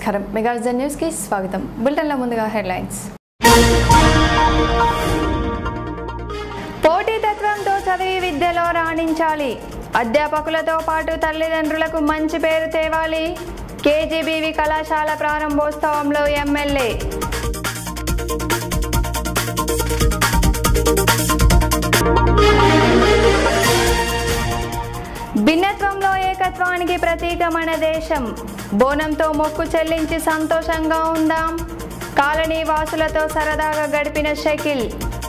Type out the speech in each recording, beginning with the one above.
నమస్కారం mega vision news కి స్వాగతం బులెటిన్ల ముందుగా హెడ్లైన్స్ పోటీతత్వంతో చదివి విద్యలో రాణించాలి అధ్యాపకులతో పాటు తల్లిదండ్రులకు మంచి పేరు తేవాలి కేజీబీవి కళాశాల ప్రారంభోత్సవంలో ఎమ్మెల్యే భిన్నత్వంలో ఏకత్వానికి ప్రతీక మన దేశం బోనంతో మొక్కు చెల్లించి సంతోషంగా ఉందాం కాలనీ వాసులతో సరదాగా గడిపిన షకిల్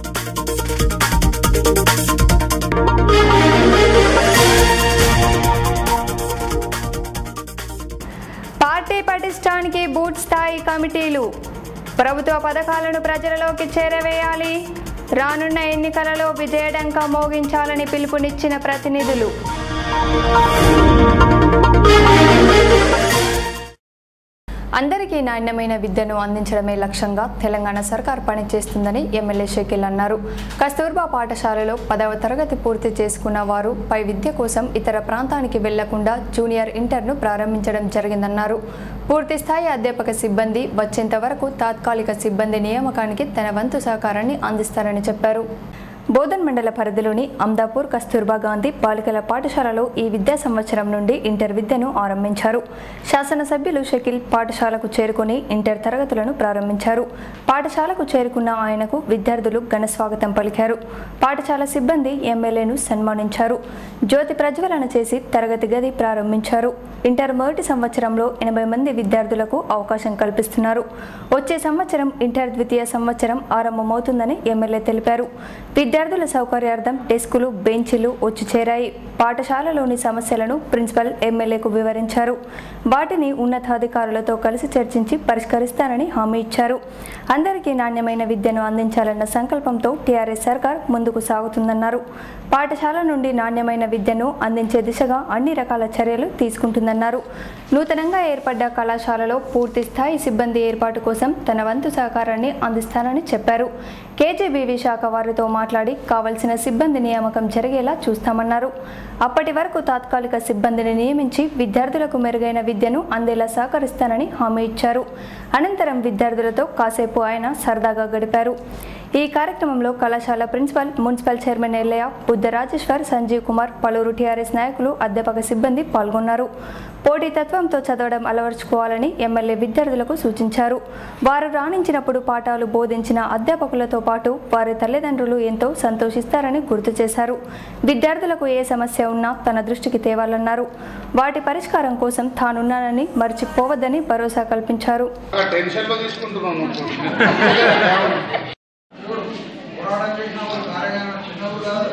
పార్టీ పటిష్టానికి బూత్ స్థాయి కమిటీలు ప్రభుత్వ పథకాలను ప్రజలలోకి చేరవేయాలి రానున్న ఎన్నికలలో విజయడంక మోగించాలని పిలుపునిచ్చిన ప్రతినిధులు అందరికీ నాణ్యమైన విద్యను అందించడమే లక్ష్యంగా తెలంగాణ సర్కార్ పనిచేస్తుందని ఎమ్మెల్యే షకీల్ అన్నారు కస్తూర్బా పాఠశాలలో పదవ తరగతి పూర్తి చేసుకున్న వారు పై విద్య కోసం ఇతర ప్రాంతానికి వెళ్లకుండా జూనియర్ ఇంటర్ను ప్రారంభించడం జరిగిందన్నారు పూర్తి స్థాయి అధ్యాపక సిబ్బంది వచ్చేంత వరకు తాత్కాలిక సిబ్బంది నియామకానికి తన వంతు సహకారాన్ని అందిస్తారని చెప్పారు బోధన్ మండల పరిధిలోని అమ్దాపూర్ కస్తూర్బా గాంధీ బాలికల పాఠశాలలో ఈ విద్యా సంవత్సరం నుండి ఇంటర్ విద్యను ఆరంభించారు శాసనసభ్యులు షకిల్ పాఠశాలకు చేరుకుని ఇంటర్ తరగతులను ప్రారంభించారు పాఠశాలకు చేరుకున్న ఆయనకు విద్యార్థులు ఘన స్వాగతం పలికారు పాఠశాల సిబ్బంది ఎమ్మెల్యేను సన్మానించారు జ్యోతి ప్రజ్వలన చేసి తరగతి గది ప్రారంభించారు ఇంటర్ మొదటి సంవత్సరంలో ఎనభై మంది విద్యార్థులకు అవకాశం కల్పిస్తున్నారు వచ్చే సంవత్సరం ఇంటర్ ద్వితీయ సంవత్సరం ఆరంభమవుతుందని ఎమ్మెల్యే తెలిపారు విద్యార్థుల సౌకర్యార్థం డెస్కులు బెంచీలు వచ్చి చేరాయి పాఠశాలలోని సమస్యలను ప్రిన్సిపల్ ఎమ్మెల్యేకు వివరించారు వాటిని ఉన్నతాధికారులతో కలిసి చర్చించి పరిష్కరిస్తానని హామీ ఇచ్చారు అందరికీ నాణ్యమైన విద్యను అందించాలన్న సంకల్పంతో టీఆర్ఎస్ సర్కార్ ముందుకు సాగుతుందన్నారు పాఠశాల నుండి నాణ్యమైన విద్యను అందించే దిశగా అన్ని రకాల చర్యలు తీసుకుంటుందన్నారు నూతనంగా ఏర్పడ్డ కళాశాలలో పూర్తి స్థాయి సిబ్బంది ఏర్పాటు కోసం తన వంతు సహకారాన్ని అందిస్తానని చెప్పారు కేజీబీవీ శాఖ వారితో మాట్లాడి కావలసిన సిబ్బంది నియామకం జరిగేలా చూస్తామన్నారు అప్పటి వరకు తాత్కాలిక సిబ్బందిని నియమించి విద్యార్థులకు మెరుగైన విద్యను అందేలా సహకరిస్తానని హామీ ఇచ్చారు అనంతరం విద్యార్థులతో కాసేపు ఆయన సరదాగా గడిపారు ఈ కార్యక్రమంలో కళాశాల principal municipal chairman Ellaiah Buddha Rajeshwar Sanjeev Kumar పలువురు టీఆర్ఎస్ నాయకులు అధ్యాపక సిబ్బంది పాల్గొన్నారు పోటీతత్వంతో చదవడం అలవర్చుకోవాలని ఎమ్మెల్యే విద్యార్థులకు సూచించారు వారు రాణించినప్పుడు పాఠాలు బోధించిన అధ్యాపకులతో పాటు వారి తల్లిదండ్రులు ఎంతో సంతోషిస్తారని గుర్తు చేశారు విద్యార్థులకు ఏ సమస్య ఉన్నా తన దృష్టికి తేవాలన్నారు వాటి పరిష్కారం కోసం తానున్నానని మర్చిపోవద్దని భరోసా కల్పించారు టెన్షన్ లో తీసుకుంటున్నాను పోరాటం చేసినప్పుడు కార్యక్రమం చిన్నప్పుడు కాదు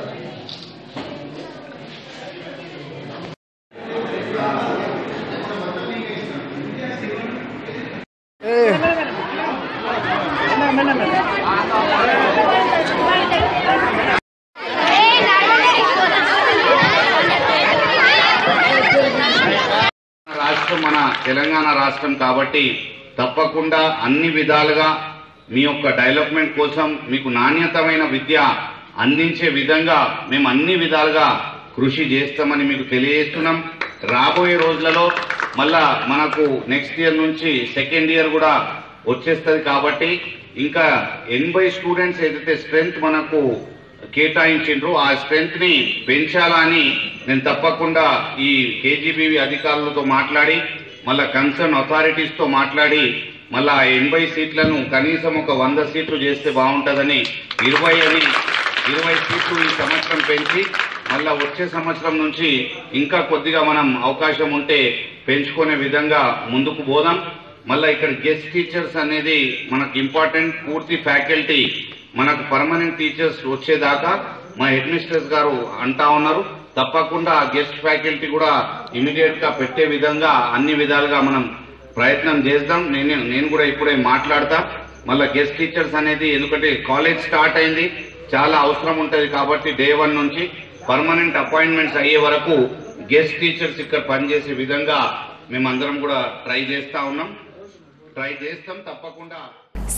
రాష్ట్రం మన తెలంగాణ రాష్ట్రం కాబట్టి తప్పకుండా అన్ని విధాలుగా మీ యొక్క డెవలప్మెంట్ కోసం మీకు నాణ్యతమైన విద్య అందించే విధంగా మేము అన్ని విధాలుగా కృషి చేస్తామని మీకు తెలియజేస్తున్నాం రాబోయే రోజులలో మళ్ళా మనకు నెక్స్ట్ ఇయర్ నుంచి సెకండ్ ఇయర్ కూడా వచ్చేస్తుంది కాబట్టి ఇంకా ఎనభై స్టూడెంట్స్ ఏదైతే స్ట్రెంగ్త్ మనకు కేటాయించిండ్రు ఆ స్ట్రెంగ్త్ ని పెంచాలని నేను తప్పకుండా ఈ కేజీబీవి అధికారులతో మాట్లాడి మళ్ళా కన్సర్న్ అథారిటీస్ తో మాట్లాడి మళ్ళా ఆ ఎనభై సీట్లను కనీసం ఒక వంద సీట్లు చేస్తే బాగుంటుందని ఇరవై అని ఇరవై సీట్లు ఈ సంవత్సరం పెంచి మళ్ళా వచ్చే సంవత్సరం నుంచి ఇంకా కొద్దిగా మనం అవకాశం ఉంటే పెంచుకునే విధంగా ముందుకు పోదాం మళ్ళా ఇక్కడ గెస్ట్ టీచర్స్ అనేది మనకు ఇంపార్టెంట్ పూర్తి ఫ్యాకల్టీ మనకు పర్మనెంట్ టీచర్స్ వచ్చేదాకా మా హెడ్ మిస్టర్స్ గారు అంటా ఉన్నారు తప్పకుండా ఆ గెస్ట్ ఫ్యాకల్టీ కూడా ఇమీడియట్ గా పెట్టే విధంగా అన్ని విధాలుగా మనం ప్రయత్నం చేద్దాం నేను నేను కూడా ఇప్పుడే మాట్లాడతా మళ్ళా గెస్ట్ టీచర్స్ అనేది ఎందుకంటే కాలేజ్ స్టార్ట్ అయింది చాలా అవసరం ఉంటది కాబట్టి డే వన్ నుంచి పర్మనెంట్ అపాయింట్మెంట్స్ అయ్యే వరకు గెస్ట్ టీచర్స్ ఇక్కడ పనిచేసే విధంగా మేమందరం కూడా ట్రై చేస్తా ఉన్నాం ట్రై చేస్తాం తప్పకుండా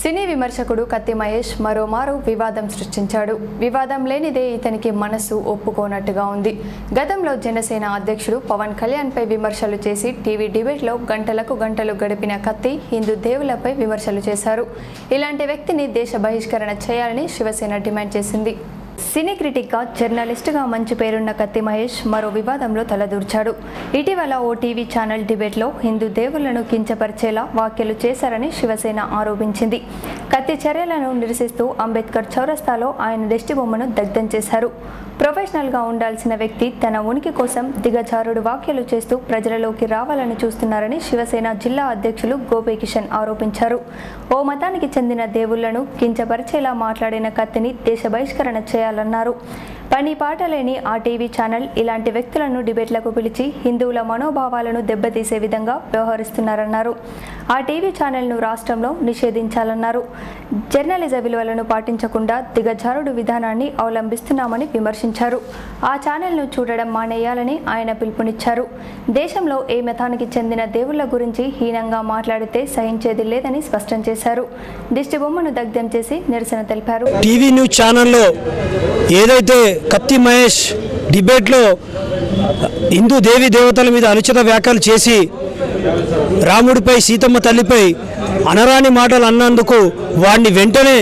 సినీ విమర్శకుడు కత్తి మహేష్ మరోమారు వివాదం సృష్టించాడు వివాదం లేనిదే ఇతనికి మనసు ఒప్పుకోనట్టుగా ఉంది గతంలో జనసేన అధ్యక్షుడు పవన్ కళ్యాణ్పై విమర్శలు చేసి టీవీ డిబేట్లో గంటలకు గంటలు గడిపిన కత్తి హిందూ దేవులపై విమర్శలు చేశారు ఇలాంటి వ్యక్తిని దేశ బహిష్కరణ చేయాలని శివసేన డిమాండ్ చేసింది సినీ క్రిటిక్గా జర్నలిస్టుగా మంచి పేరున్న కత్తి మహేష్ మరో వివాదంలో తలదూర్చాడు ఇటీవల ఓ టీవీ ఛానల్ డిబేట్లో హిందూ దేవుళ్లను కించపరిచేలా వ్యాఖ్యలు చేశారని శివసేన ఆరోపించింది కత్తి చర్యలను నిరసిస్తూ అంబేద్కర్ చౌరస్తాలో ఆయన దిష్టి బొమ్మను దగ్ధం చేశారు ప్రొఫెషనల్గా ఉండాల్సిన వ్యక్తి తన ఉనికి కోసం దిగజారుడు వ్యాఖ్యలు చేస్తూ ప్రజలలోకి రావాలని చూస్తున్నారని శివసేన జిల్లా అధ్యక్షులు గోపీకిషన్ ఆరోపించారు ఓ మతానికి చెందిన దేవుళ్లను కించపరిచేలా మాట్లాడిన కత్తిని దేశ బహిష్కరణ చేయాలన్నారు పని పాట లేని ఆ టీవీ ఛానల్ ఇలాంటి వ్యక్తులను డిబేట్లకు పిలిచి హిందువుల మనోభావాలను దెబ్బతీసే విధంగా వ్యవహరిస్తున్నారన్నారు ఆ టీవీ ఛానల్ను రాష్ట్రంలో నిషేధించాలన్నారు జర్నలిజ విలువలను పాటించకుండా దిగజారుడు విధానాన్ని అవలంబిస్తున్నామని విమర్శించారు ఆ ఛానల్ను చూడడం మానేయాలని ఆయన పిలుపునిచ్చారు దేశంలో ఏ మతానికి చెందిన దేవుళ్ల గురించి హీనంగా మాట్లాడితే సహించేది లేదని స్పష్టం చేశారు దిష్టి బొమ్మను దగ్ధం చేసి నిరసన తెలిపారు టీవీ న్యూస్ ఛానల్లో ఏదైతే కత్తి మహేష్ డిబేట్లో హిందూ దేవి దేవతల మీద అనుచిత వ్యాఖ్యలు చేసి రాముడిపై సీతమ్మ తల్లిపై అనరాని మాటలు అన్నందుకు వాడిని వెంటనే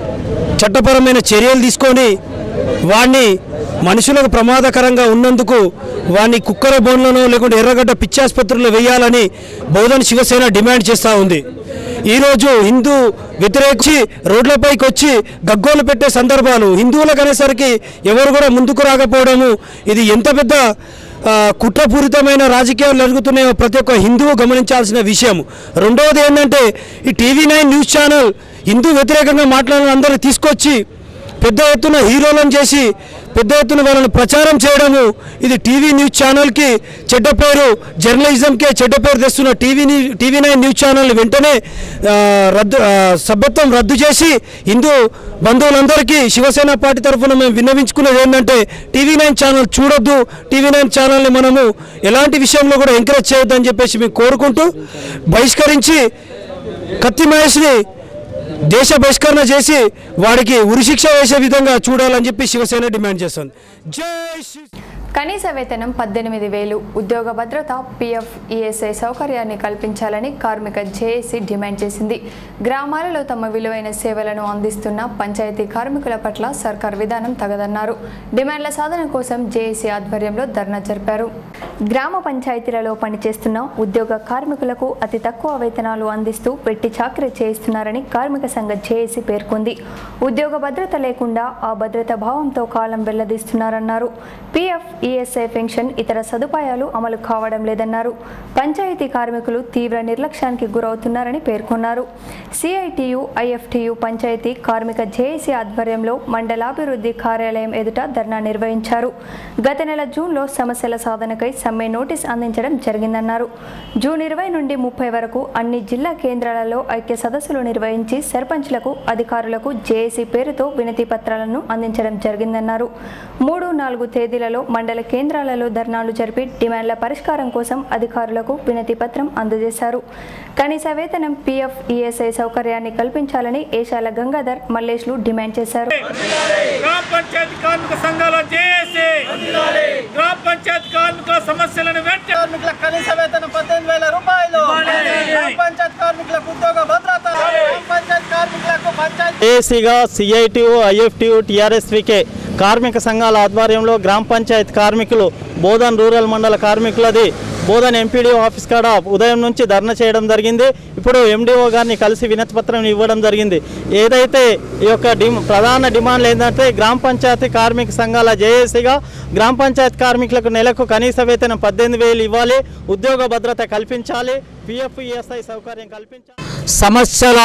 చట్టపరమైన చర్యలు తీసుకొని వాడిని మనుషులకు ప్రమాదకరంగా ఉన్నందుకు వాడిని కుక్కర బోన్లను లేకుంటే ఎర్రగడ్డ పిచ్చాసుపత్రిలో వేయాలని బోధన శివసేన డిమాండ్ చేస్తూ ఉంది ఈరోజు హిందూ వ్యతిరేకించి రోడ్లపైకి వచ్చి గగ్గోలు పెట్టే సందర్భాలు హిందువులకు అనేసరికి ఎవరు కూడా ముందుకు రాకపోవడము ఇది ఎంత పెద్ద ఆ, కుట్రపూరితమైన రాజకీయాలు జరుగుతున్నాయో ప్రతి ఒక్క హిందువు గమనించాల్సిన విషయం రెండవది ఏంటంటే ఈ TV nine news channel Hindu వ్యతిరేకంగా మాట్లాడిన అందరూ తీసుకొచ్చి పెద్ద ఎత్తున హీరోలను చేసి పెద్ద ఎత్తున వాళ్ళని ప్రచారం చేయడము ఇది టీవీ న్యూస్ ఛానల్కి చెడ్డ పేరు జర్నలిజంకే చెడ్డ పేరు తెస్తున్న TV new- TV nine news ఛానల్ని వెంటనే ఆ, రద్దు ఆ, సభ్యత్వం రద్దు చేసి హిందూ బంధువులందరికీ శివసేన పార్టీ తరఫున మేము విన్నవించుకున్నది ఏంటంటే టీవీ నైన్ ఛానల్ చూడొద్దు టీవీ నైన్ ఛానల్ని మనము ఎలాంటి విషయంలో కూడా ఎంకరేజ్ చేయొద్దని చెప్పేసి మేము కోరుకుంటూ బహిష్కరించి కత్తి మహేష్ని దేశ బహిష్కరణ చేసి వాడికి ఉరిశిక్ష వేసే విధంగా చూడాలని చెప్పి శివసేన డిమాండ్ చేస్తుంది జై శ్రీ కనీస వేతనం పద్దెనిమిది వేలు ఉద్యోగ భద్రత పీఎఫ్ ఈఎస్ఐ సౌకర్యాన్ని కల్పించాలని కార్మిక జేఏసీ డిమాండ్ చేసింది గ్రామాలలో తమ విలువైన సేవలను అందిస్తున్న పంచాయతీ కార్మికుల పట్ల సర్కార్ విధానం తగదన్నారు డిమాండ్ల సాధన కోసం జేఏసీ ఆధ్వర్యంలో ధర్నా జరిపారు గ్రామ పంచాయతీలలో పనిచేస్తున్న ఉద్యోగ కార్మికులకు అతి తక్కువ వేతనాలు అందిస్తూ పెట్టి చాకరీ చేయిస్తున్నారని కార్మిక సంఘ జేఏసీ పేర్కొంది ఉద్యోగ భద్రత లేకుండా ఆ భద్రత భావంతో కాలం వెల్లదీస్తున్నారన్నారు పీఎఫ్ ఈఎస్ఐ పెన్షన్ ఇతర సదుపాయాలు అమలు కావడం లేదన్నారు పంచాయతీ కార్మికులు తీవ్ర నిర్లక్ష్యానికి గురవుతున్నారని పేర్కొన్నారు సిఐటియు ఐఎఫ్టియు పంచాయతీ కార్మిక జేఏసీ ఆధ్వర్యంలో మండలాభివృద్ధి కార్యాలయం ఎదుట ధర్నా నిర్వహించారు గత నెల జూన్లో సమస్యల సాధనకై సమ్మె నోటీస్ అందించడం జరిగిందన్నారు జూన్ ఇరవై నుండి ముప్పై వరకు అన్ని జిల్లా కేంద్రాలలో ఐక్య సదస్సులు నిర్వహించి సర్పంచ్లకు అధికారులకు జేఏసీ పేరుతో వినతి పత్రాలను అందించడం జరిగిందన్నారు మూడు నాలుగు తేదీలలో మండల కేంద్రాలలో ధర్నాలు జరిపి డిమాండ్ల పరిష్కారం కోసం అధికారులకు వినతి పత్రం అందజేశారు కనీస వేతనం పీఎఫ్ ఈఎస్ఐ సౌకర్యాన్ని కల్పించాలని ఏషాల గంగాధర్ మల్లేష్లు డిమాండ్ చేశారు గ్రామ పంచాయతీ కార్మిక సంఘాల జేఏసీ గ్రామ పంచాయతీ కార్మికుల సమస్యలను వెంటనే కార్మికుల కనీస వేతనం పద్దెనిమిది వేల రూపాయలు గ్రామ పంచాయత్ కార్మికులకు ఉద్యోగ భద్రత గ్రామ పంచాయత్ కార్మికులకు పంచాయతీ ఏసీగా సిఐటియు ఐఎఫ్టియు టీఆర్ఎస్వికే కార్మిక సంఘాల ఆధ్వర్యంలో గ్రామ పంచాయతీ కార్మికులు బోధన్ రూరల్ మండల కార్మికులది బోధన్ ఎంపీడీఓ ఆఫీస్ కాడ ఉదయం నుంచి ధర్నా చేయడం జరిగింది ఇప్పుడు ఎండిఓ గారిని కలిసి వినతి పత్రం ఇవ్వడం జరిగింది ఏదైతే ఈ యొక్క డిమ్ ప్రధాన డిమాండ్లు ఏంటంటే గ్రామ పంచాయతీ కార్మిక సంఘాల జేఏసీగా గ్రామ పంచాయతీ కార్మికులకు నెలకు కనీస వేతనం పద్దెనిమిది వేలు ఇవ్వాలి ఉద్యోగ భద్రత కల్పించాలి పిఎఫ్ ఈఎస్ఐ సౌకర్యం కల్పించాలి సమస్యల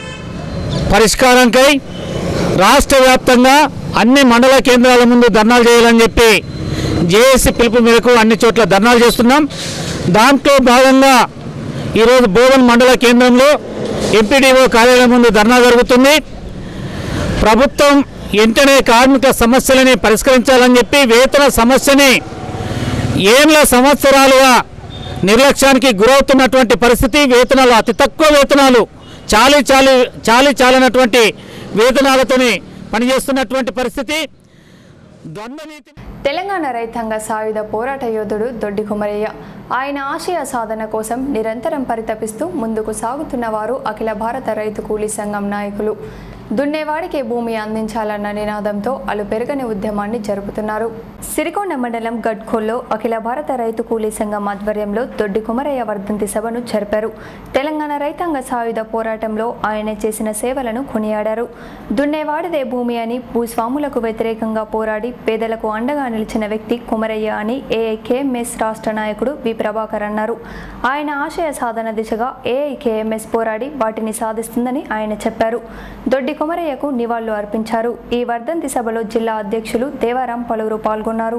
పరిష్కారంకై రాష్ట్ర వ్యాప్తంగా అన్ని మండల కేంద్రాల ముందు ధర్నాలు చేయాలని చెప్పి జేఏసీ పిలుపు మేరకు అన్ని చోట్ల ధర్నాలు చేస్తున్నాం దాంట్లో భాగంగా ఈరోజు బోధన్ మండల కేంద్రంలో ఎంపీడీఓ కార్యాలయం ముందు ధర్నా జరుగుతుంది ప్రభుత్వం వెంటనే కార్మిక సమస్యలని పరిష్కరించాలని చెప్పి వేతన సమస్యని ఏండ్ల సంవత్సరాలుగా నిర్లక్ష్యానికి గురవుతున్నటువంటి పరిస్థితి వేతనాలు అతి తక్కువ వేతనాలు చాలి చాలి చాలి చాలినటువంటి వేతనాలతోని పనిచేస్తున్నటువంటి పరిస్థితి ద్వంద్వ నీతి తెలంగాణ రైతాంగ సాయుధ పోరాట యోధుడు దొడ్డి కుమరయ్య ఆయన ఆశయ సాధన కోసం నిరంతరం పరితపిస్తూ ముందుకు సాగుతున్న వారు అఖిల భారత రైతు కూలీ సంఘం నాయకులు దున్నేవాడికే భూమి అందించాలన్న నినాదంతో అలు పెరగని ఉద్యమాన్ని జరుపుతున్నారు సిరికొండ మండలం గడ్కోల్లో అఖిల భారత రైతు కూలీ సంఘం ఆధ్వర్యంలో దొడ్డి కుమరయ్య వర్ధంతి సభను జరిపారు తెలంగాణ రైతాంగ సాయుధ పోరాటంలో ఆయన చేసిన సేవలను కొనియాడారు దున్నేవాడిదే భూమి అని భూస్వాములకు వ్యతిరేకంగా పోరాడి పేదలకు అండగా నిలిచిన వ్యక్తి కుమరయ్య అని ఏఐకేఎంఎస్ రాష్ట్ర నాయకుడు వి ప్రభాకర్ అన్నారు ఆయన ఆశయ సాధన దిశగా ఏఐకేఎంఎస్ పోరాడి వాటిని సాధిస్తుందని ఆయన చెప్పారు దొడ్డి కుమరయ్యకు నివాళులు అర్పించారు ఈ వర్ధంతి సభలో జిల్లా అధ్యక్షులు దేవారాం పలువురు పాల్గొన్నారు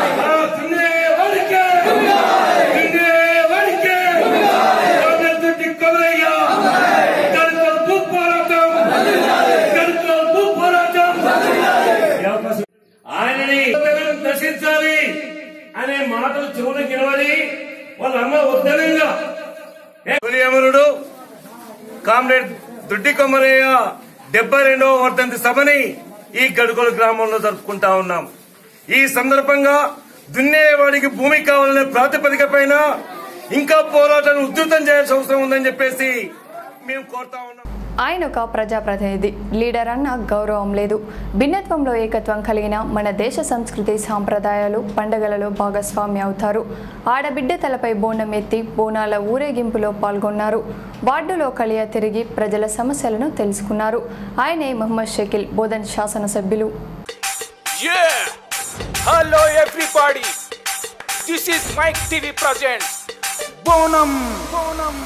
ఆయనని దర్శించాలి అనే మాటలు చెవులు గినవని వాళ్ళ అమ్మ ఉద్దరంగా అమరుడు కామ్రేడ్ దుడ్డి కొమరయ్య డెబ్బై రెండవ వర్ధంతి సభని ఈ గడుగోలు గ్రామంలో జరుపుకుంటా ఉన్నాం ఈ సందర్భంగా దున్నేవాడికి భూమి కావాలనే ప్రాతిపదిక పైన ఇంకా పోరాటాన్ని ఉధృతం చేయాల్సిన అవసరం ఉందని చెప్పేసి మేము కోరుతా ఉన్నాం ఆయన ఒక ప్రజాప్రతినిధి లీడర్ అన్న గౌరవం లేదు భిన్నత్వంలో ఏకత్వం కలిగిన మన దేశ సంస్కృతి సాంప్రదాయాలు పండగలలో భాగస్వామి అవుతారు ఆడబిడ్డ తలపై బోనం ఎత్తి బోనాల ఊరేగింపులో పాల్గొన్నారు వార్డులో కలియ తిరిగి ప్రజల సమస్యలను తెలుసుకున్నారు ఆయనే మహమ్మద్ షకీల్ బోధన్ శాసనసభ్యులు Yeah! Hello everybody! This is Mike TV Presents Bonum! Bonum!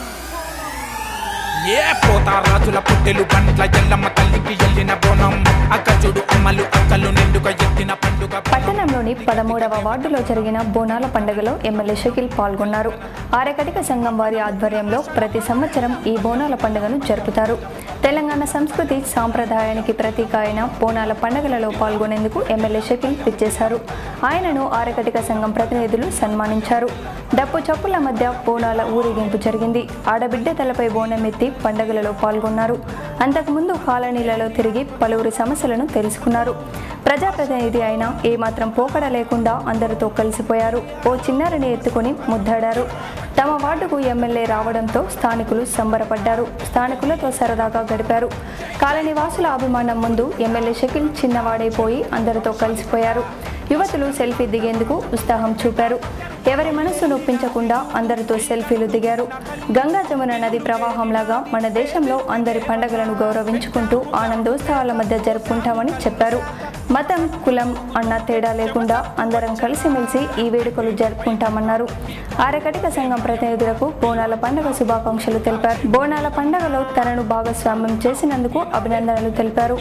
ఏ పోతా రాజుల పుట్టెలు బండ్ల ఎల్లమ్మ తల్లికి ఎల్లిన బోనం అక్క చూడు అమ్మలు అక్కలు నిండుగా ఎత్తిన పండుగ పట్టణంలోని పదమూడవ వార్డులో జరిగిన బోనాల పండుగలో ఎమ్మెల్యే షకీల్ పాల్గొన్నారు ఆరకటిక సంఘం వారి ఆధ్వర్యంలో ప్రతి సంవత్సరం ఈ బోనాల పండుగను జరుపుతారు తెలంగాణ సంస్కృతి సాంప్రదాయానికి ప్రతీక అయిన బోనాల పండుగలలో పాల్గొనేందుకు ఎమ్మెల్యే షకీల్ పిచ్చేశారు ఆయనను ఆరకటిక సంఘం ప్రతినిధులు సన్మానించారు డప్పు చప్పుల మధ్య బోనాల ఊరేగింపు జరిగింది ఆడబిడ్డ తలపై బోనం ఎత్తి పండుగలలో పాల్గొన్నారు అంతకుముందు కాలనీలలో తిరిగి పలువురి సమస్యలను తెలుసుకున్నారు ప్రజాప్రతినిధి అయినా ఏమాత్రం పోకడ లేకుండా అందరితో కలిసిపోయారు ఓ చిన్నారిని ఎత్తుకొని ముద్దాడారు తమ వార్డుకు ఎమ్మెల్యే రావడంతో స్థానికులు సంబరపడ్డారు స్థానికులతో సరదాగా గడిపారు కాలనీవాసుల అభిమానం ముందు ఎమ్మెల్యే షకిల్ చిన్నవాడైపోయి అందరితో కలిసిపోయారు యువతులు సెల్ఫీ దిగేందుకు ఉత్సాహం చూపారు ఎవరి మనసు నొప్పించకుండా అందరితో సెల్ఫీలు దిగారు గంగా జమున నది ప్రవాహంలాగా మన దేశంలో అందరి పండగలను గౌరవించుకుంటూ ఆనందోత్సవాల మధ్య జరుపుకుంటామని చెప్పారు మతం కులం అన్న తేడా లేకుండా అందరం కలిసిమెలిసి ఈ వేడుకలు జరుపుకుంటామన్నారు ఆరకటిక సంఘం ప్రతినిధులకు బోనాల పండుగ శుభాకాంక్షలు తెలిపారు బోనాల పండుగలో తనను భాగస్వామ్యం చేసినందుకు అభినందనలు తెలిపారు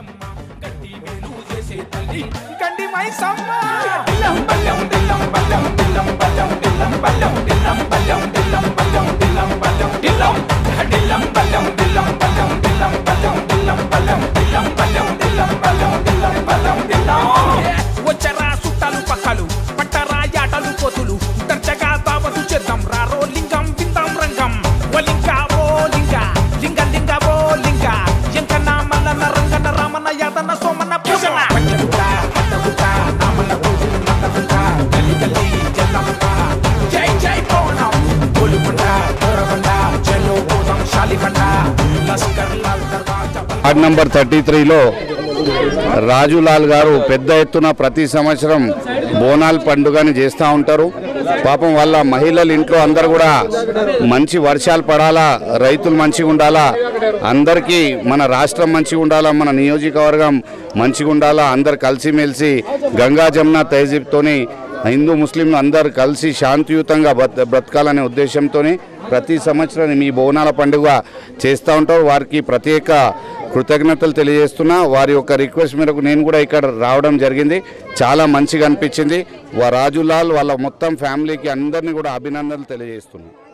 కండి మైసమ్మ దిల్లం బల్లం దిల్లం బల్లం దిల్లం బల్లం దిల్లం బల్లం దిల్లం బల్లం దిల్లం బల్లం దిల్లం బల్లం దిల్లం దిల్లం బల్లం దిల్లం బల్లం దిల్లం బల్లం దిల్లం బల్లం దిల్లం బల్లం దిల్లం బల్లం దిల్లం బల్లం దిల్లం వచ్చరా సుట్టాలు పక్కలు పట్టరా యాటలు కోతులు దర్జగా దావతు చేద్దాం రారో లింగం విందాం రంగం వలింగా ఓ లింగ లింగ లింగ ఓ లింగ ఎంకన్న మల్లన్న రంగన్న రామన్న యాదన్న సోమన్న పూజన పంచగుట్ట పట్టగుట్ట నామల్ల రోజులు నల్లగుట్ట గల్లి గల్లి జల్లమ్మ జై జై పౌర్ణం గోలుకొండ కోరకొండ చెలో పోదాం శాలిబండ లస్కర్ లాల్ దర్వాజా వార్డ్ నంబర్ థర్టీ త్రీలో రాజులాల్ గారు పెద్ద ఎత్తున ప్రతి సంవత్సరం బోనాల్ పండుగని చేస్తూ ఉంటారు పాపం వాళ్ళ మహిళలు ఇంట్లో అందరు కూడా మంచి వర్షాలు పడాలా రైతులు మంచిగా ఉండాలా అందరికీ మన రాష్ట్రం మంచిగా ఉండాలా మన నియోజకవర్గం మంచిగా ఉండాలా అందరు కలిసిమెలిసి గంగా జమున తహజీబ్తోని హిందూ ముస్లింలు అందరు కలిసి శాంతియుతంగా బ్రత బ్రతకాలనే ఉద్దేశంతో ప్రతి సంవత్సరం మీ బోనాల పండుగ చేస్తూ ఉంటారు వారికి ప్రత్యేక కృతజ్ఞతలు తెలియజేస్తున్నా వారి యొక్క రిక్వెస్ట్ మేరకు నేను కూడా ఇక్కడ రావడం జరిగింది చాలా మంచిగా అనిపించింది వా రాజులాల్ వాళ్ళ మొత్తం ఫ్యామిలీకి అందరినీ కూడా అభినందనలు తెలియజేస్తున్నాను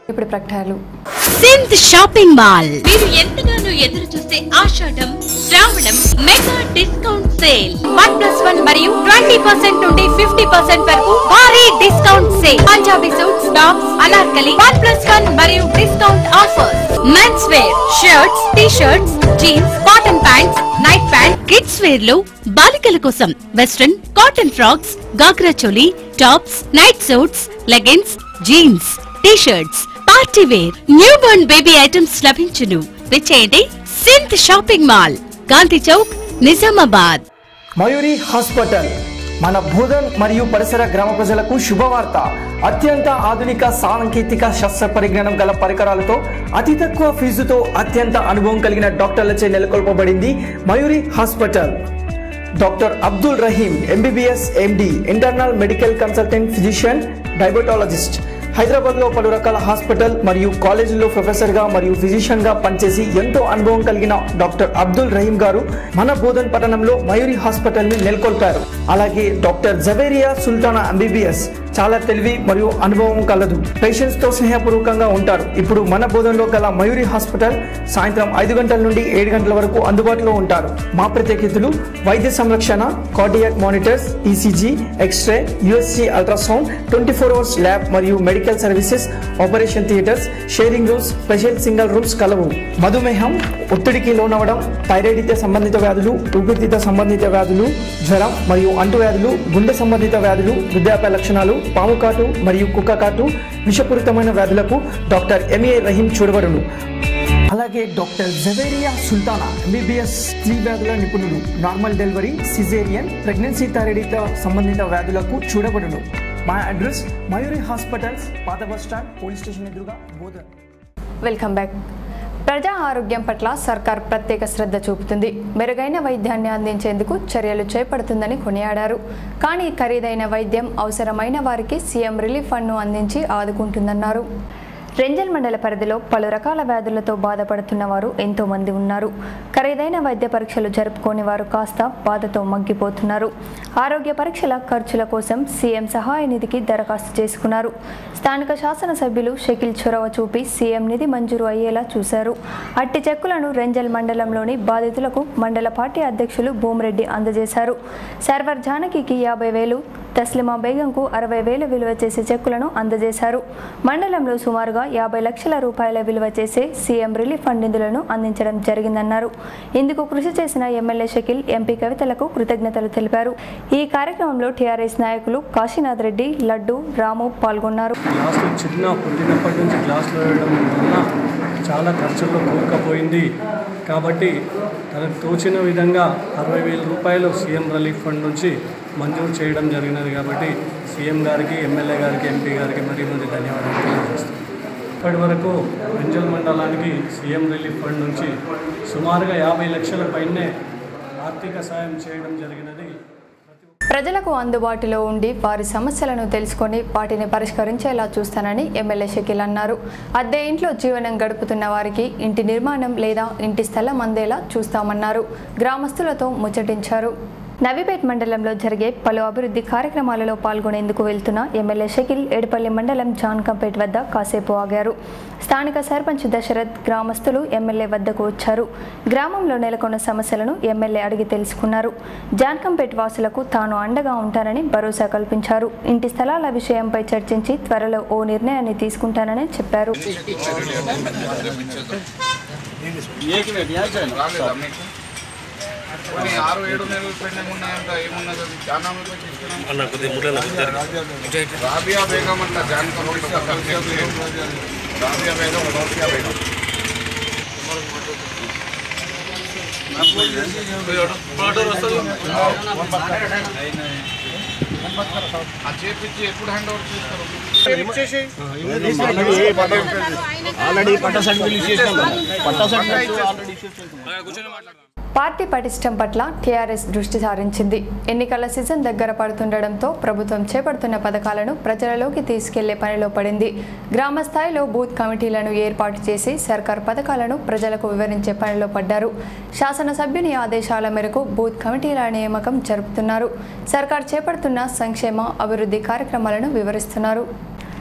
ఇప్పుడు ప్రకటనలు సింత్ షాపింగ్ మాల్ మీరు ఎంతగానో ఎదురు చూసే ఆషాఢం శ్రావణం mega discount sale one plus one మరియు ట్వంటీ పర్సెంట్ నుండి ఫిఫ్టీ పర్సెంట్ వరకు భారీ discount sale Punjabi suits tops anarkali one plus one మరియు discount offers men's wear shirts T shirts jeans cotton pants night pant kids wear లో బాలికల కోసం western cotton frocks ghagra choli tops night suits leggings jeans T shirts party wear new born baby items లభించును విచ్చేయండి సింత్ shopping mall Gandhi Chowk Nizamabad Mayuri hospital మన భూదన్ మరియు పరిసర గ్రామ ప్రజలకు శుభవార్త అత్యంత ఆధునిక సాంకేతిక శస్త్ర పరిజ్ఞానం గల పరికరాలతో అతి తక్కువ ఫీజుతో అత్యంత అనుభవం కలిగిన డాక్టర్లచే నెలకొల్పబడింది Mayuri hospital doctor Abdul Rahim MBBS MD internal medical consultant physician diabetologist హైదరాబాద్లో పలు రకాల హాస్పిటల్ మరియు కాలేజీల్లో ప్రొఫెసర్గా మరియు ఫిజిషియన్గా పనిచేసి ఎంతో అనుభవం కలిగిన డాక్టర్ అబ్దుల్ రహీం గారు మన బోధన్ పట్టణంలో మయూరి హాస్పిటల్ని నెలకొల్పారు అలాగే డాక్టర్ జవేరియా సుల్తానా ఎంబీబీఎస్ చాలా తెలివి మరియు అనుభవం కలదు పేషెంట్స్ తో స్నేహపూర్వకంగా ఉంటారు ఇప్పుడు మన బోధనలో గల మయూరి హాస్పిటల్ సాయంత్రం ఐదు గంటల నుండి ఏడు గంటల వరకు అందుబాటులో ఉంటారు మా ప్రత్యేకతలు వైద్య సంరక్షణ cardiac monitors ECG X ray USC ultrasound twenty four hours lab మరియు medical services operation theatres sharing rooms special single rooms కలవు మధుమేహం ఒత్తిడికి లోనవడం థైరాయిడ్ సంబంధిత వ్యాధులు ఊపిరితిత్త సంబంధిత వ్యాధులు జ్వరం మరియు అంటువ్యాధులు గుండె సంబంధిత వ్యాధులు వృద్ధాప్య లక్షణాలు పాము కాటు మరియు కుక్క కాటు విషపూరితమైన వ్యాధులకు డాక్టర్ ఎంఏ రహీం చూడబడును అలాగే డాక్టర్ జవేరియా సుల్తానా ఎంబీబీఎస్ స్త్రీ వ్యాధుల నిపుణులు normal delivery caesarean pregnancy thyroid సంబంధిత వ్యాధులకు చూడబడును మా అడ్రస్ మయూరి హాస్పిటల్స్ పాత బస్ స్టాండ్ పోలీస్ స్టేషన్ ఎదురుగా బోధన్ వెల్కమ్ బ్యాక్ ప్రజా ఆరోగ్యం పట్ల సర్కార్ ప్రత్యేక శ్రద్ధ చూపుతుంది మెరుగైన వైద్యాన్ని అందించేందుకు చర్యలు చేపడుతుందని కొనియాడారు కానీ ఖరీదైన వైద్యం అవసరమైన వారికి సీఎం రిలీఫ్ ఫండ్ను అందించి ఆదుకుంటుందన్నారు రెంజల్ మండల పరిధిలో పలు రకాల వ్యాధులతో బాధపడుతున్న వారు ఎంతో మంది ఉన్నారు ఖరీదైన వైద్య పరీక్షలు జరుపుకోని వారు కాస్త బాధతో మగ్గిపోతున్నారు ఆరోగ్య పరీక్షల ఖర్చుల కోసం సీఎం సహాయ నిధికి దరఖాస్తు చేసుకున్నారు స్థానిక శాసనసభ్యులు షకిల్ చొరవ చూపి సీఎం నిధి మంజూరు అయ్యేలా చూశారు అట్టి చెక్కులను రెంజల్ మండలంలోని బాధితులకు మండల పార్టీ అధ్యక్షులు భూమిరెడ్డి అందజేశారు సర్వర్ జానకికి యాభై వేలు తస్లిమా బేగంకు అరవై వేల విలువ చేసే చెక్కులను అందజేశారు మండలంలో సుమారుగా యాభై లక్షల రూపాయల విలువ చేసే సీఎం రిలీఫ్ ఫండ్ నిధులను అందించడం జరిగిందన్నారు ఇందుకు కృషి చేసిన ఎమ్మెల్యే షకిల్ ఎంపీ కవితలకు కృతజ్ఞతలు తెలిపారు ఈ కార్యక్రమంలో టీఆర్ఎస్ నాయకులు కాశీనాథ్ రెడ్డి లడ్డు రాము పాల్గొన్నారు గ్లాసులు చిన్న పుట్టినప్పటి నుంచి గ్లాసులు వేయడం వలన చాలా ఖర్చుల్లో కూరుకుపోయింది కాబట్టి తనకు తోచిన విధంగా అరవై వేల రూపాయలు సీఎం రిలీఫ్ ఫండ్ నుంచి మంజూరు చేయడం జరిగినది కాబట్టి సీఎం గారికి ఎమ్మెల్యే గారికి ఎంపీ గారికి మరీ మరి ధన్యవాదాలు తెలియజేస్తాను ఇప్పటి వరకు రెంజల్ మండలానికి సీఎం రిలీఫ్ ఫండ్ నుంచి సుమారుగా యాభై లక్షల పైనే ఆర్థిక సాయం చేయడం జరిగినది ప్రజలకు అందుబాటులో ఉండి వారి సమస్యలను తెలుసుకొని వాటిని పరిష్కరించేలా చూస్తానని ఎమ్మెల్యే షకీల్ అన్నారు అద్దె ఇంట్లో జీవనం గడుపుతున్న వారికి ఇంటి నిర్మాణం లేదా ఇంటి స్థలం అందేలా చూస్తామన్నారు గ్రామస్తులతో ముచ్చటించారు నవీపేట్ మండలంలో జరిగే పలు అభివృద్ధి కార్యక్రమాలలో పాల్గొనేందుకు వెళ్తున్న ఎమ్మెల్యే షకిల్ ఎడపల్లి మండలం జాన్కంపేట్ వద్ద కాసేపు ఆగారు స్థానిక సర్పంచ్ దశరథ్ గ్రామస్తులు ఎమ్మెల్యే వద్దకు వచ్చారు గ్రామంలో నెలకొన్న సమస్యలను ఎమ్మెల్యే అడిగి తెలుసుకున్నారు జాన్కంపేట్ వాసులకు తాను అండగా ఉంటానని భరోసా కల్పించారు ఇంటి స్థలాల విషయంపై చర్చించి త్వరలో ఓ నిర్ణయాన్ని తీసుకుంటానని చెప్పారు కొన్ని ఆరు ఏడు నెలలు పెండింగ్ ఉన్నాయంట ఏమున్నది అది చాలా మంది తీసుకున్నాం. రాబియా బేగం అంట జాన్ కంపెనీ రాబియా బేగం రౌఫియా బేగం ఆ చేపించి ఎప్పుడు హ్యాండ్ ఓవర్ చేస్తారు ఆల్రెడీ పట్టా సర్టిఫికేట్ ఇచ్చేసినాం కదా. పట్టా సర్టిఫికేట్ ఆల్రెడీ పార్టీ పటిష్టం పట్ల టీఆర్ఎస్ దృష్టి సారించింది ఎన్నికల సీజన్ దగ్గర పడుతుండటంతో ప్రభుత్వం చేపడుతున్న పథకాలను ప్రజలలోకి తీసుకెళ్లే పనిలో పడింది గ్రామ స్థాయిలో బూత్ కమిటీలను ఏర్పాటు చేసి సర్కార్ పథకాలను ప్రజలకు వివరించే పనిలో పడ్డారు శాసనసభ్యుని ఆదేశాల మేరకు బూత్ కమిటీల నియామకం జరుపుతున్నారు సర్కార్ చేపడుతున్న సంక్షేమ అభివృద్ధి కార్యక్రమాలను వివరిస్తున్నారు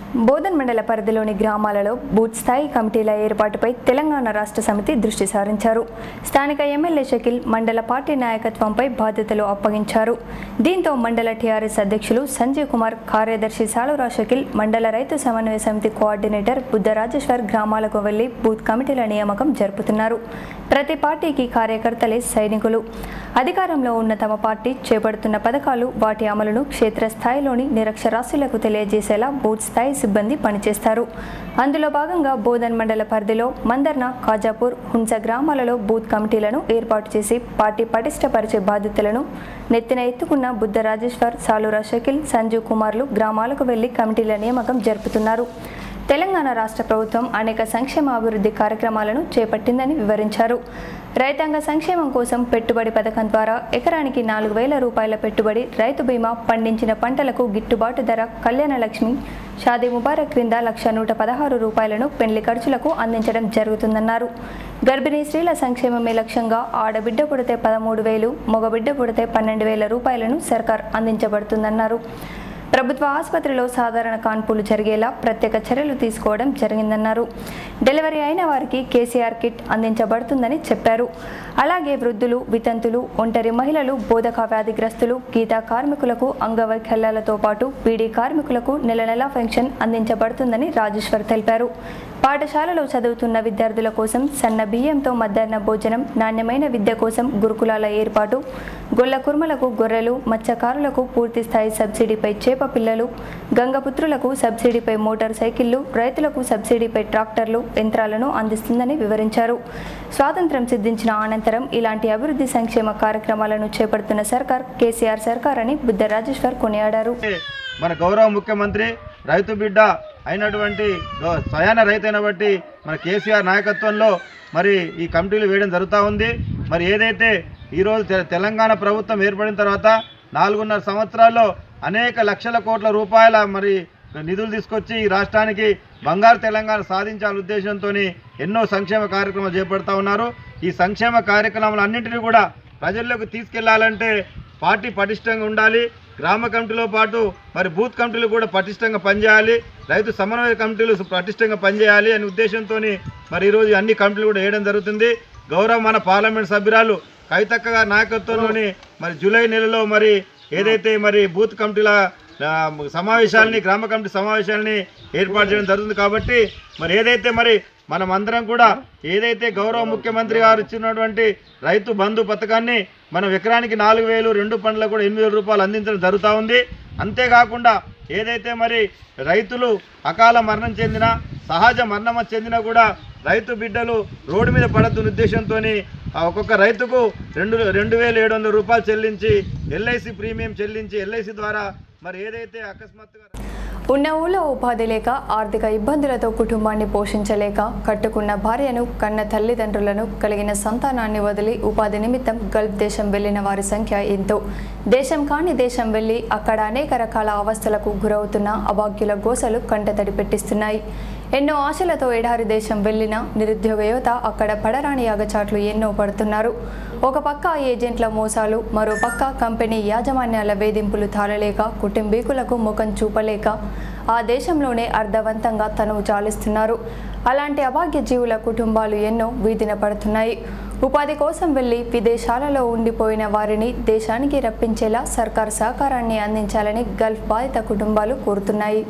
బోధన్ మండల పరిధిలోని గ్రామాలలో బూత్ స్థాయి కమిటీల ఏర్పాటుపై తెలంగాణ రాష్ట్ర సమితి దృష్టి సారించారు స్థానిక ఎమ్మెల్యే షకిల్ మండల పార్టీ నాయకత్వంపై బాధ్యతలు అప్పగించారు దీంతో మండల టీఆర్ఎస్ అధ్యక్షులు సంజీవ్ కుమార్ కార్యదర్శి సాలురా షకిల్ మండల రైతు సమన్వయ సమితి కోఆర్డినేటర్ బుద్ధ రాజేశ్వర్ గ్రామాలకు వెళ్లి బూత్ కమిటీల నియామకం జరుపుతున్నారు ప్రతి పార్టీకి కార్యకర్తలే సైనికులు అధికారంలో ఉన్న తమ పార్టీ చేపడుతున్న పథకాలు వాటి అమలును క్షేత్రస్థాయిలోని నిరక్షరాస్యులకు తెలియజేసేలా బూత్ స్థాయి సిబ్బంది పనిచేస్తారు అందులో భాగంగా బోధన్ మండల పరిధిలో మందర్న ఖాజాపూర్ హుంస గ్రామాలలో బూత్ కమిటీలను ఏర్పాటు చేసి పార్టీ పటిష్టపరిచే బాధ్యతలను నెత్తిన ఎత్తుకున్న బుద్ధ రాజేశ్వర్ సాలురా షకిల్ సంజీవ్ కుమార్లు గ్రామాలకు వెళ్లి కమిటీల నియామకం జరుపుతున్నారు తెలంగాణ రాష్ట్ర ప్రభుత్వం అనేక సంక్షేమ అభివృద్ధి కార్యక్రమాలను చేపట్టిందని వివరించారు రైతాంగ సంక్షేమం కోసం పెట్టుబడి పథకం ద్వారా ఎకరానికి నాలుగు వేల రూపాయల పెట్టుబడి రైతు బీమా పండించిన పంటలకు గిట్టుబాటు ధర కళ్యాణ లక్ష్మి షాదీ ముబారక్ క్రింద లక్ష నూట పదహారు రూపాయలను పెళ్లి ఖర్చులకు అందించడం జరుగుతుందన్నారు గర్భిణీ స్త్రీల సంక్షేమమే లక్ష్యంగా ఆడబిడ్డ పుడితే పదమూడు వేలు మగబిడ్డ పుడితే పన్నెండు వేల రూపాయలను సర్కార్ అందించబడుతుందన్నారు ప్రభుత్వ ఆసుపత్రిలో సాధారణ కాన్పులు జరిగేలా ప్రత్యేక చర్యలు తీసుకోవడం జరిగిందన్నారు డెలివరీ అయిన వారికి కేసీఆర్ కిట్ అందించబడుతుందని చెప్పారు అలాగే వృద్ధులు వితంతులు ఒంటరి మహిళలు బోధక వ్యాధిగ్రస్తులు గీతా కార్మికులకు అంగవైకల్యాలతో పాటు పీడీ కార్మికులకు నెల నెలా పెన్షన్ అందించబడుతుందని రాజేశ్వర్ తెలిపారు పాఠశాలలో చదువుతున్న విద్యార్థుల కోసం సన్న బియ్యంతో మధ్యాహ్న భోజనం నాణ్యమైన విద్య కోసం గురుకులాల ఏర్పాటు గొల్ల కుర్మలకు గొర్రెలు మత్స్యకారులకు పూర్తి స్థాయి సబ్సిడీపై చేప పిల్లలు గంగపుత్రులకు సబ్సిడీపై మోటార్ సైకిళ్లు రైతులకు సబ్సిడీపై ట్రాక్టర్లు యంత్రాలను అందిస్తుందని వివరించారు స్వాతంత్ర్యం సిద్ధించిన అనంతరం ఇలాంటి అభివృద్ధి సంక్షేమ కార్యక్రమాలను చేపడుతున్న సర్కార్ కేసీఆర్ సర్కార్ అని బుద్ధ రాజేశ్వర్ కొనియాడారు మన గౌరవ ముఖ్యమంత్రి రైతు బిడ్డ అయినటువంటి గౌ- స్వయాన రైతు అయిన బట్టి మన కేసీఆర్ నాయకత్వంలో మరి ఈ కమిటీలు వేయడం జరుగుతూ ఉంది మరి ఏదైతే ఈరోజు తె- తెలంగాణ ప్రభుత్వం ఏర్పడిన తర్వాత నాలుగున్నర సంవత్సరాల్లో అనేక లక్షల కోట్ల రూపాయల మరి నిధులు తీసుకొచ్చి ఈ రాష్ట్రానికి బంగారు తెలంగాణ సాధించాల ఉద్దేశంతో ఎన్నో సంక్షేమ కార్యక్రమాలు చేపడతా ఉన్నారు ఈ సంక్షేమ కార్యక్రమాలన్నింటినీ కూడా ప్రజల్లోకి తీసుకెళ్లాలంటే పార్టీ పటిష్టంగా ఉండాలి గ్రామ కమిటీలో పాటు మరి బూత్ కమిటీలు కూడా పటిష్టంగా పనిచేయాలి రైతు సమన్వయ కమిటీలు పటిష్టంగా పనిచేయాలి అనే ఉద్దేశంతో మరి ఈరోజు అన్ని కమిటీలు కూడా వేయడం జరుగుతుంది గౌరవ మన పార్లమెంట్ సభ్యురాలు కవితక్క గారి నాయకత్వంలోని మరి జూలై నెలలో మరి ఏదైతే మరి బూత్ కమిటీల ఆ, సమావేశాలని గ్రామ కమిటీ సమావేశాలని ఏర్పాటు చేయడం జరుగుతుంది కాబట్టి మరి ఏదైతే మరి మనం అందరం కూడా ఏదైతే గౌరవ ముఖ్యమంత్రి గారు ఇచ్చినటువంటి రైతు బంధు పథకాన్ని మనం ఎకరానికి నాలుగు వేలు రెండు పండ్లకు కూడా ఎనిమిది వేల రూపాయలు అందించడం జరుగుతూ ఉంది అంతేకాకుండా ఏదైతే మరి రైతులు అకాల మరణం చెందిన సహజ మరణం చెందినా కూడా రైతు బిడ్డలు రోడ్డు మీద పడద్దు ఉద్దేశంతో ఒక్కొక్క రైతుకు రెండు రెండు వేల ఏడు వందల రూపాయలు చెల్లించి ఎల్ఐసి ప్రీమియం చెల్లించి ఎల్ఐసి ద్వారా మరి ఏదైతే అకస్మాత్తుగా ఉన్న ఊళ్ళో ఉపాధి లేక ఆర్థిక ఇబ్బందులతో కుటుంబాన్ని పోషించలేక కట్టుకున్న భార్యను కన్న తల్లిదండ్రులను కలిగిన సంతానాన్ని వదిలి ఉపాధి నిమిత్తం గల్ఫ్ దేశం వెళ్లిన వారి సంఖ్య ఎంతో దేశం కాని దేశం వెళ్లి అక్కడ అనేక రకాల అవస్థలకు గురవుతున్న అభాగ్యుల గోసలు కంటతడి పెట్టిస్తున్నాయి ఎన్నో ఆశలతో ఎడారి దేశం వెళ్లిన నిరుద్యోగ యువత అక్కడ పడరాని అగచాట్లు ఎన్నో పడుతున్నారు ఒక పక్క ఏజెంట్ల మోసాలు మరో పక్క కంపెనీ యాజమాన్యాల వేధింపులు తాళలేక కుటుంబీకులకు ముఖం చూపలేక ఆ దేశంలోనే అర్థవంతంగా తనువు చాలిస్తున్నారు అలాంటి అభాగ్య జీవుల కుటుంబాలు ఎన్నో వీధిన పడుతున్నాయి ఉపాధి కోసం వెళ్లి విదేశాలలో ఉండిపోయిన వారిని దేశానికి రప్పించేలా సర్కార్ సహకారాన్ని అందించాలని గల్ఫ్ బాధిత కుటుంబాలు కోరుతున్నాయి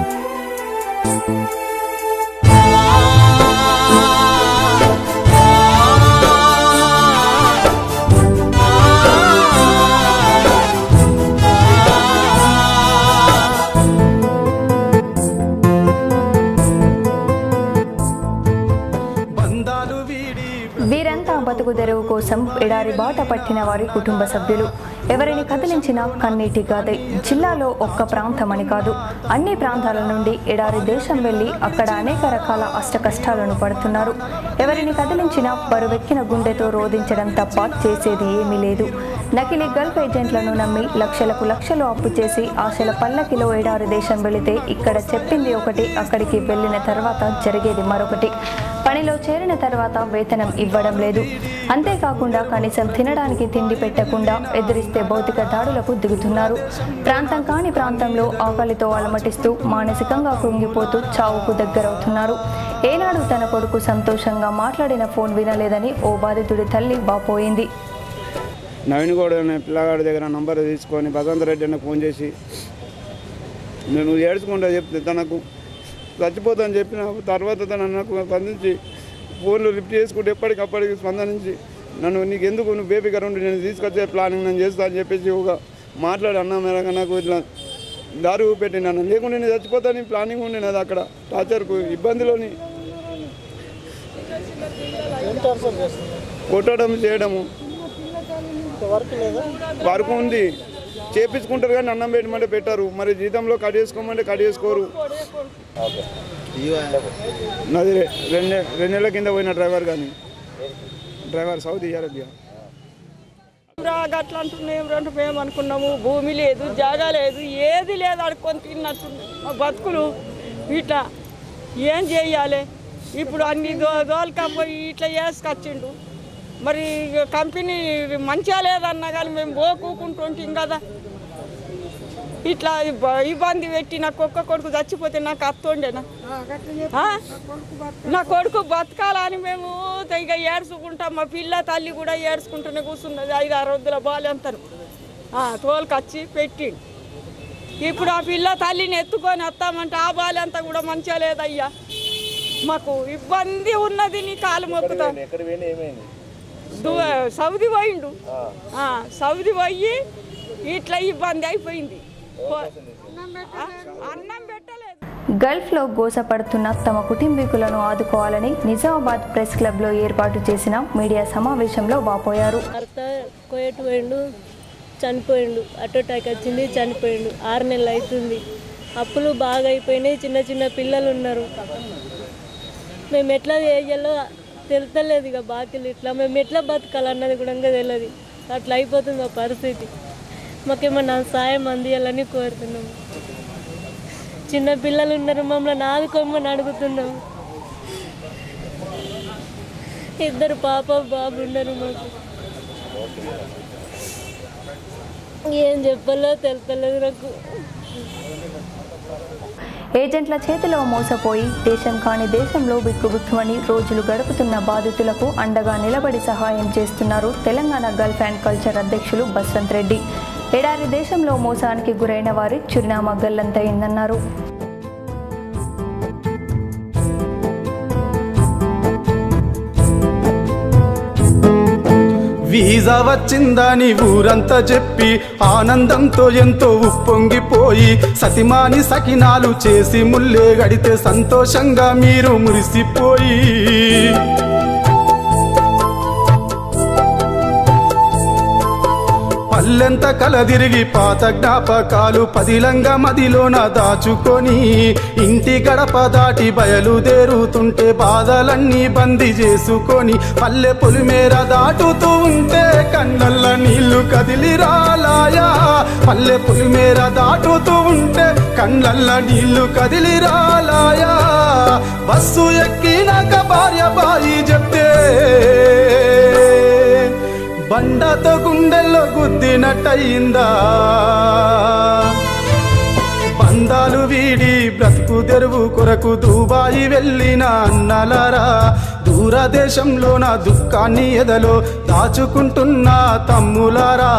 వీరంతా బతుకు తెరువు కోసం ఎడారి బాట పట్టిన వారి కుటుంబ సభ్యులు ఎవరిని కదిలించినా కన్నీటి గాదే జిల్లాలో ఒక్క ప్రాంతమని కాదు అన్ని ప్రాంతాల నుండి ఎడారి దేశం వెళ్లి అక్కడ అనేక రకాల అష్ట కష్టాలను పడుతున్నారు ఎవరిని కదిలించినా బరువెక్కిన గుండెతో రోధించడం తప్ప చేసేది ఏమీ లేదు నకిలీ గల్ఫ్ ఏజెంట్లను నమ్మి లక్షలకు లక్షలు అప్పు చేసి ఆశల పల్లకిలో ఎడారి దేశం వెళితే ఇక్కడ చెప్పింది ఒకటి అక్కడికి వెళ్ళిన తర్వాత జరిగేది మరొకటి పనిలో చేరిన తర్వాత వేతనం ఇవ్వడం లేదు అంతేకాకుండా కనీసం తినడానికి తిండి పెట్టకుండా ఎదిరిస్తే భౌతిక దాడులకు దిగుతున్నారు ప్రాంతం కాని ప్రాంతంలో ఆకలితో అలమటిస్తూ మానసికంగా కృంగిపోతూ చావుకు దగ్గరవుతున్నారు ఏనాడు తన కొడుకు సంతోషంగా మాట్లాడిన ఫోన్ వినలేదని ఓ బాధితుడి తల్లి వాపోయింది నవీన్ గౌడ్ అనే పిల్లగాడి దగ్గర నంబర్ తీసుకొని భగవంత్ రెడ్డి అన్న ఫోన్ చేసి నేను ఏడ్చుకుంటా చెప్తే తనకు చచ్చిపోతాను చెప్పిన తర్వాత తను నాకు స్పందించి ఫోన్లు లిఫ్ట్ చేసుకుంటే ఎప్పటికప్పటికి స్పందించి నన్ను నీకు ఎందుకు నువ్వు బేబీ గారు ఉండి నేను తీసుకొచ్చే ప్లానింగ్ నేను చేస్తా అని చెప్పేసి ఒక మాట్లాడి అన్న మేరగా నాకు ఇట్లా దారి పెట్టి నన్ను లేకుండా నేను చచ్చిపోతాను ప్లానింగ్ ఉండే నాది అక్కడ టార్చర్కు ఇబ్బందిలోని కొట్టడం చేయడము వర్క్ ఉంది చేపించుకుంటారు కానీ అన్నం పెట్టమంటే పెట్టారు మరి జీతంలో కట్ చేసుకోమంటే కట్ చేసుకోరు నాది రె- రెండు రెండు నెలల కింద పోయిన డ్రైవర్ కానీ డ్రైవర్ సౌదీ అరేబియా అట్లా అంటున్నాం రెండు మేము అనుకున్నాము భూమి లేదు జాగా లేదు ఏది లేదు అడుక్కొని తిన్నట్టుంది మా బతుకులు ఇట్లా ఏం చేయాలి ఇప్పుడు అన్ని దో దోలుకపోయి ఇట్లా వేసుకొచ్చిండు మరి ఇక కంపెనీ మంచిగా లేదన్నా కానీ మేము పోకుంటుంటాం కదా ఇట్లా ఇబ్బ- ఇబ్బంది పెట్టి నాకు ఒక్క కొడుకు చచ్చిపోతే నాకు అత్తుండేనా ఆ? నా కొడుకు బతకాలని మేము ఇక ఏడ్చుకుంటాం మా పిల్ల తల్లి కూడా ఏడ్చుకుంటూనే కూర్చున్నది ఐదు ఆరు వద్దుల బాలంతను తోలుకొచ్చి పెట్టిండు ఇప్పుడు ఆ పిల్ల తల్లిని ఎత్తుకొని వస్తామంటే ఆ బాలంతా కూడా మంచిగా లేదయ్యా మాకు ఇబ్బంది ఉన్నది నీ కాలు మొక్కుతా దు- సౌదీ పోయిండు ఆ, సౌదీ పోయి ఇట్లా ఇబ్బంది అయిపోయింది పో- ఆ, అన్నం పెట్టలేదు గల్ఫ్లో గోసపడుతున్న తమ కుటుంబీకులను ఆదుకోవాలని నిజామాబాద్ ప్రెస్ క్లబ్లో ఏర్పాటు చేసిన మీడియా సమావేశంలో వాపోయారు భర్త కోయటు పోయిండు చనిపోయిండు అటో అటాక్ వచ్చింది చనిపోయిండు ఆరు నెలలు అవుతుంది అప్పులు బాగా అయిపోయినాయి చిన్న చిన్న పిల్లలు ఉన్నారు మేము ఎట్లా చేయాలో తెలుతలేదు ఇక బాకీలు ఇట్లా మేము ఎట్లా బతకాలన్నది కూడా తెలియదు అట్లా అయిపోతుంది మా పరిస్థితి మాకేమన్నా సాయం అందియాలని కోరుతున్నాము చిన్న పిల్లలు ఉన్నారు మమ్మల్ని ఆదుకోమని అడుగుతున్నాము ఇద్దరు పాప బాబు ఉన్నారు మాకు ఏం చెప్పాలో తెలుతలేదు నాకు ఏజెంట్ల చేతిలో మోసపోయి దేశం కాని దేశంలో బిక్కుబిక్కుమని రోజులు గడుపుతున్న బాధితులకు అండగా నిలబడి సహాయం చేస్తున్నారు తెలంగాణ గల్ఫ్ అండ్ కల్చర్ అధ్యక్షులు బస్వంత్ రెడ్డి ఎడారి దేశంలో మోసానికి గురైన వారి చిరునామా గల్లంతయిందన్నారు వీసా వచ్చిందని ఊరంతా చెప్పి ఆనందంతో ఎంతో ఉప్పొంగిపోయి సతిమాని సకినాలు చేసి ముల్లే గడితే సంతోషంగా మీరు మురిసిపోయి పల్లెంత కలదిరిగి పాత జ్ఞాపకాలు పదిలంగా మదిలోన దాచుకొని ఇంటి గడప దాటి బయలుదేరుతుంటే బాధలన్నీ బందీ చేసుకొని పల్లె పొలిమేర దాటుతూ ఉంటే కళ్ళల్ల నీళ్లు కదిలి రాలాయా పల్లె పొలిమేర దాటుతూ ఉంటే కళ్ళల్ల నీళ్లు కదిలి రాలాయా బస్సు ఎక్కినాక భార్య బాయి చెప్తే బండతో గుండెల్లో గుద్దినట్టయిందా బంధాలు వీడి బ్రతుకు తెరువు కొరకు దుబాయి వెళ్ళిన అన్నలారా దూరదేశంలో నా దుఃఖాన్ని ఎదలో దాచుకుంటున్న తమ్ములారా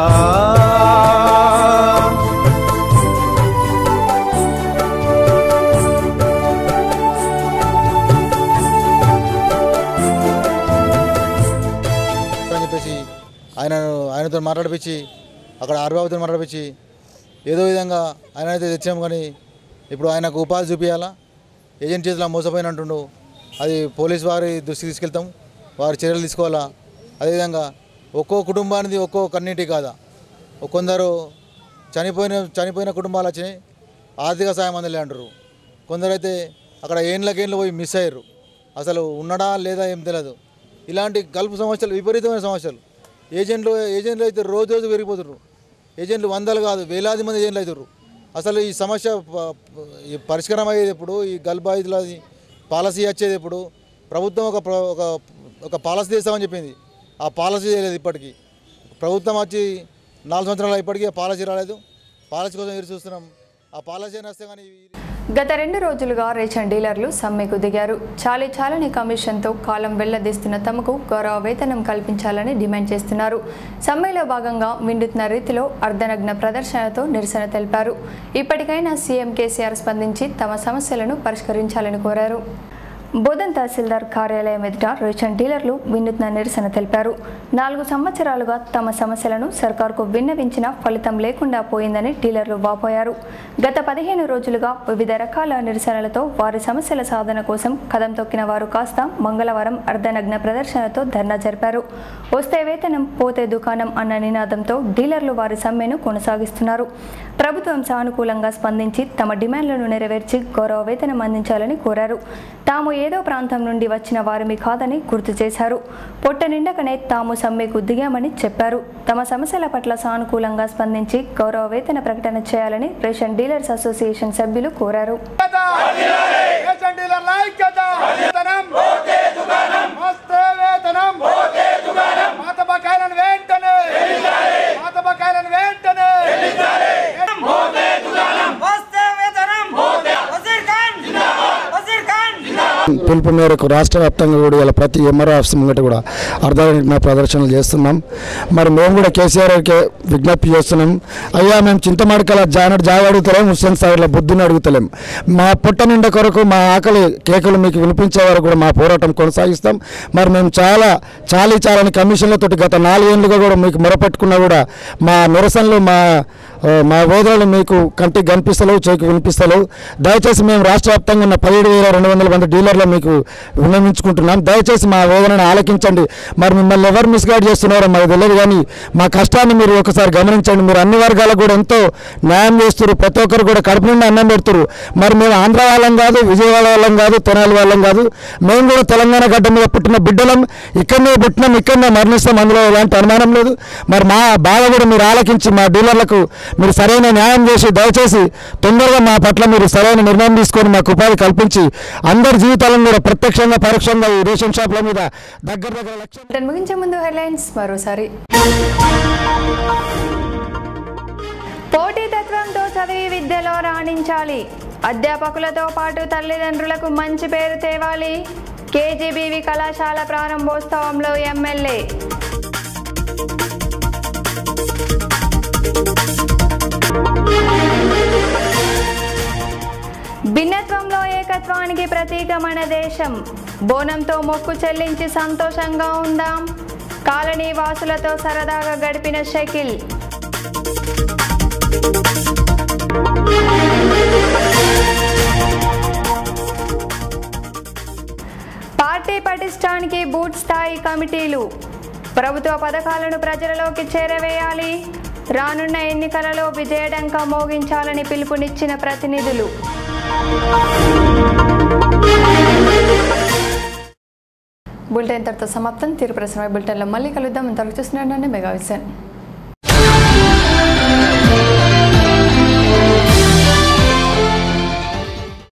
అని చెప్పేసి ఆయన ఆయనతో మాట్లాడిపించి అక్కడ ఆరుబాబుతో మాట్లాడిపించి ఏదో విధంగా ఆయన అయితే తెచ్చాము కానీ ఇప్పుడు ఆయనకు ఉపాధి చూపించాలా ఏజెంట్ చేతిలో మోసపోయినట్టుండు అది పోలీస్ వారి దృష్టికి తీసుకెళ్తాం వారి చర్యలు తీసుకోవాలా అదేవిధంగా ఒక్కో కుటుంబానికి ఒక్కో కన్నీటి కాదా కొందరు చనిపోయిన చనిపోయిన కుటుంబాలు వచ్చినాయి ఆర్థిక సాయం అందలే అంటారు కొందరైతే అక్కడ ఏండ్లకేండ్లు పోయి మిస్ అయ్యారు అసలు ఉన్నడా లేదా ఏం తెలియదు ఇలాంటి గల్ఫ్ సమస్యలు విపరీతమైన సమస్యలు ఏజెంట్లు ఏజెంట్లు అయితే రోజు రోజు పెరిగిపోతున్నారు ఏజెంట్లు వందలు కాదు వేలాది మంది ఏజెంట్లు అవుతారు అసలు ఈ సమస్య ప- ప- ఈ పరిష్కారం అయ్యేది ఎప్పుడు ఈ గల్ఫ్ బాధితులది పాలసీ వచ్చేది ఎప్పుడు ప్రభుత్వం ఒక ప్ర- ఒక ఒక పాలసీ చేస్తామని చెప్పింది ఆ పాలసీ చేయలేదు ఇప్పటికీ ప్రభుత్వం వచ్చి నాలుగు సంవత్సరాలు ఇప్పటికీ ఆ పాలసీ రాలేదు పాలసీ కోసం ఎదురు చూస్తున్నాం ఆ పాలసీ అయినా వస్తే కానీ గత రెండు రోజులుగా రేషన్ డీలర్లు సమ్మెకు దిగారు చాలీ చాలని కమిషన్తో కాలం వెళ్లదీస్తున్న తమకు గౌరవ వేతనం కల్పించాలని డిమాండ్ చేస్తున్నారు సమ్మెలో భాగంగా విండుతున్న రీతిలో అర్ధనగ్న ప్రదర్శనతో నిరసన తెలిపారు ఇప్పటికైనా సీఎం కేసీఆర్ స్పందించి తమ సమస్యలను పరిష్కరించాలని కోరారు బోధన్ తహసీల్దార్ కార్యాలయం ఎదుట రేషన్ డీలర్లు వినూత్న నిరసన తెలిపారు నాలుగు సంవత్సరాలుగా తమ సమస్యలను సర్కార్కు విన్నవించిన ఫలితం లేకుండా పోయిందని డీలర్లు వాపోయారు గత పదిహేను రోజులుగా వివిధ రకాల నిరసనలతో వారి సమస్యల సాధన కోసం కదం తొక్కిన వారు కాస్త మంగళవారం అర్ధనగ్న ప్రదర్శనతో ధర్నా జరిపారు వస్తే వేతనం పోతే దుకాణం అన్న నినాదంతో డీలర్లు వారి సమ్మెను కొనసాగిస్తున్నారు ప్రభుత్వం సానుకూలంగా స్పందించి తమ డిమాండ్లను నెరవేర్చి గౌరవ వేతనం అందించాలని కోరారు తాము ఏదో ప్రాంతం నుండి వచ్చిన వారిమి కాదని గుర్తు చేశారు పొట్ట నిండకనే తాము సమ్మెకు దిగామని చెప్పారు తమ సమస్యల పట్ల సానుకూలంగా స్పందించి గౌరవ వేతన ప్రకటన చేయాలని రేషన్ డీలర్స్ అసోసియేషన్ సభ్యులు కోరారు రేషన్ డీలర్ల ఐక్యత వేతనం మస్తే వేతనం పాత బకాయిలను వెంటనే పాత బకాయిలను వెంటనే మస్తే వేతనం వజీర్ ఖాన్ వజీర్ ఖాన్ పిలుపు మేరకు రాష్ట్ర వ్యాప్తంగా కూడా ఇలా ప్రతి ఎంఆర్ఓ ఆఫీస్ ముంగట కూడా అర్ధనగ్న ప్రదర్శనలు చేస్తున్నాం మరి మేము కూడా కేసీఆర్కి విజ్ఞప్తి చేస్తున్నాం అయ్యా మేము చింతమడకల జానడు జాగ అడుగుతలేం హుస్సేన్ సాగర్ల బుద్ధిని అడుగుతలేం మా పుట్ట నిండా కొరకు మా ఆకలి కేకలు మీకు వినిపించే వరకు కూడా మా పోరాటం కొనసాగిస్తాం మరి మేము చాలా చాలీ చాలని కమిషన్లతోటి గత నాలుగేళ్లుగా కూడా మీకు మొరపెట్టుకున్నా కూడా మా నిరసనలు మా ఆ, మా వేదనలు మీకు కంటికి కనిపిస్తలేవు చేకి వినిపిస్తలేవు దయచేసి మేము రాష్ట్ర వ్యాప్తంగా ఉన్న పదిహేడు వేల రెండు వందల మంది డీలర్లు మీకు విన్నవించుకుంటున్నాం దయచేసి మా వేదనను ఆలకించండి మరి మిమ్మల్ని ఎవరు మిస్గైడ్ చేస్తున్నారో మాకు తెలియదు కానీ మా కష్టాన్ని మీరు ఒకసారి గమనించండి మీరు అన్ని వర్గాలకు కూడా ఎంతో న్యాయం చేస్తారు ప్రతి ఒక్కరు కూడా కడుపు నుండి అన్నం పెడుతురు మరి మేము ఆంధ్ర వాళ్ళం కాదు విజయవాడ వాళ్ళం కాదు తెనాలి వాళ్ళం కాదు మేము కూడా తెలంగాణ గడ్డ మీద పుట్టిన బిడ్డలం ఇక్కడనే పుట్టినాం ఇక్కడనే మరణిస్తాం అందులో ఎలాంటి అనుమానం లేదు మరి మా బాధ కూడా మీరు ఆలకించి మా డీలర్లకు మీరు సరైన న్యాయం చేసి దయచేసి తొందరగా మా పట్ల మీరు సరైన నిర్ణయం తీసుకొని మాకు ఉపాధి కల్పించి అందరి జీవితాలను కూడా ప్రత్యక్షంగా పరోక్షంగా ఈ రేషన్ షాప్ల మీద దగ్గర దగ్గర లక్ష బులెటిన్ ముగించే ముందు హెడ్లైన్స్ మరోసారి పోటీతత్వంతో చదివి విద్యలో రాణించాలి అధ్యాపకులతో పాటు తల్లిదండ్రులకు మంచి పేరు తేవాలి కేజీబీవి కళాశాల ప్రారంభోత్సవంలో ఎమ్మెల్యే భిన్నత్వంలో ఏకత్వానికి ప్రతీక మన దేశం బోనంతో మొక్కు చెల్లించి సంతోషంగా ఉందాం కాలనీ వాసులతో సరదాగా గడిపిన షకిల్ పార్టీ పటిష్టానికి బూత్ స్థాయి కమిటీలు ప్రభుత్వ పథకాలను ప్రజలలోకి చేరవేయాలి రానున్న ఎన్నికలలో విజయడంక మోగించాలని పిలుపునిచ్చిన ప్రతినిధులు బులెటిన్ ఇంతటితో సమాప్తం తిరుపతి సమయ బులెటిన్లో మళ్ళీ కలుద్దాం ఇంతవరకు చూస్తున్నాను మెగా విజన్